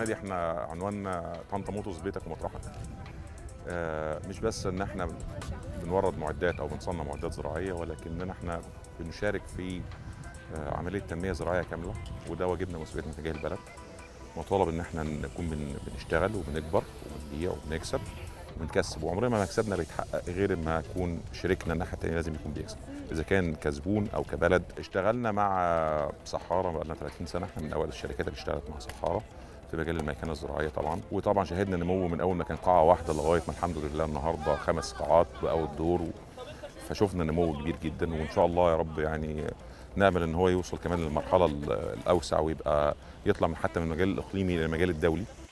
دي احنا عنواننا طنطا موتوس بيتك ومطرحك آه، مش بس ان احنا بنورد معدات او بنصنع معدات زراعيه ولكننا احنا بنشارك في آه، عمليه تنميه زراعيه كامله وده واجبنا ومسؤوليتنا تجاه البلد مطالب ان احنا نكون بن- بنشتغل وبنكبر وبنبيع وبنكسب وبنكسب وعمرنا ما مكسبنا بيتحقق غير ما يكون شريكنا الناحيه الثانيه لازم يكون بيكسب اذا كان كزبون او كبلد اشتغلنا مع صحاره بقى لنا 30 سنه احنا من اول الشركات اللي اشتغلت مع صحاره في مجال الميكنه الزراعيه طبعا وطبعا شهدنا نمو من اول ما كان قاعه واحده لغايه ما الحمد لله النهارده خمس قاعات باول دور و... فشفنا نمو كبير جدا وان شاء الله يا رب يعني نامل ان هو يوصل كمان للمرحله ال- الاوسع ويبقى يطلع من حتى من المجال الاقليمي للمجال الدولي